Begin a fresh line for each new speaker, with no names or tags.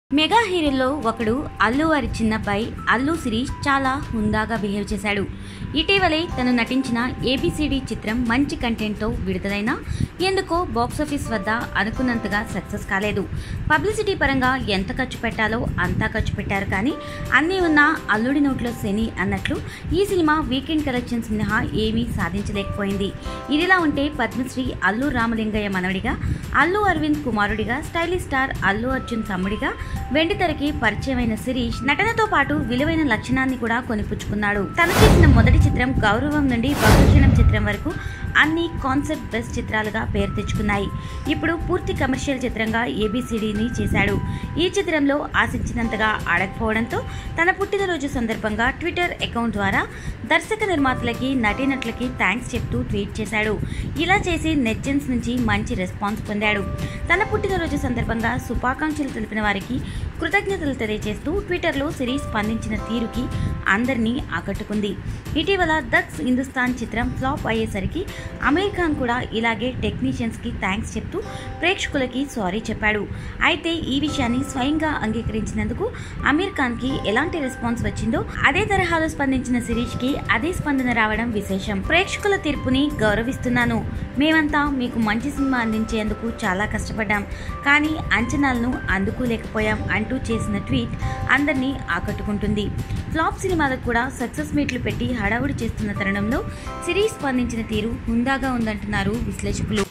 mega హీరోల్లో ఒకడు అల్లు వారి చిన్నబ్బాయి అల్లు శిరీష్ చాలా హుందాగా బిహేవ్ చేశాడు ఇటీవలే తను నటించిన ఏబిసిడి చిత్రం మంచి కంటెంట్తో విడుదలైనా ఎందుకో బాక్సాఫీస్ వద్ద అనుకున్నంతగా సక్సెస్ కాలేదు పబ్లిసిటీ పరంగా ఎంత ఖర్చు పెట్టాలో అంతా ఖర్చు పెట్టారు కానీ అన్నీ ఉన్న అల్లుడి నోట్లో శని అన్నట్లు ఈ సినిమా వీకెండ్ కలెక్షన్స్ మినహా ఏమీ సాధించలేకపోయింది ఇదిలా ఉంటే పద్మశ్రీ అల్లు రామలింగయ్య మనవడిగా అల్లు అరవింద్ కుమారుడిగా స్టైలిష్ స్టార్ అల్లు అర్జున్ తమ్ముడిగా వెండితెరకి పరిచయమైన శిరీష్ నటనతో పాటు విలువైన లక్షణాన్ని కూడా కొనిపుచ్చుకున్నాడు తను చేసిన మొదటి చిత్రం గౌరవం నుండి బహుక్షణం చిత్రం వరకు అన్ని కాన్సెప్ట్ బెస్ట్ చిత్రాలుగా పేరు తెచ్చుకున్నాయి ఇప్పుడు పూర్తి కమర్షియల్ చిత్రంగా ఏబిసిడిని చేశాడు ఈ చిత్రంలో ఆశించినంతగా ఆడకపోవడంతో తన పుట్టినరోజు సందర్భంగా ట్విట్టర్ అకౌంట్ ద్వారా దర్శక నిర్మాతలకి నటీనటులకి థ్యాంక్స్ చెప్తూ ట్వీట్ చేశాడు ఇలా చేసి నెట్జన్స్ నుంచి మంచి రెస్పాన్స్ పొందాడు తన పుట్టినరోజు సందర్భంగా శుభాకాంక్షలు తెలిపిన వారికి కృతజ్ఞతలు తెలియజేస్తూ ట్విట్టర్లో సిరీస్ స్పందించిన తీరుకి అందరినీ ఆకట్టుకుంది ఇటీవల దక్స్ హిందుస్థాన్ చిత్రం ఫ్లాప్ అయ్యేసరికి అమీర్ ఖాన్ కూడా ఇలాగే టెక్నీషియన్స్కి థ్యాంక్స్ చెప్తూ ప్రేక్షకులకి సారీ చెప్పాడు అయితే ఈ విషయాన్ని స్వయంగా అంగీకరించినందుకు అమీర్ ఖాన్కి ఎలాంటి రెస్పాన్స్ వచ్చిందో అదే తరహాలో స్పందించిన శిరీష్కి అదే స్పందన రావడం విశేషం ప్రేక్షకుల తీర్పుని గౌరవిస్తున్నాను మేమంతా మీకు మంచి సినిమా అందించేందుకు చాలా కష్టపడ్డాం కానీ అంచనాలను అందుకోలేకపోయాం అంటూ చేసిన ట్వీట్ అందరినీ ఆకట్టుకుంటుంది ఫ్లాప్ సినిమాలకు కూడా సక్సెస్ మీట్లు పెట్టి హడావుడి చేస్తున్న తరుణంలో సిరీస్ స్పందించిన తీరు హుందాగా ఉందంటున్నారు విశ్లేషకులు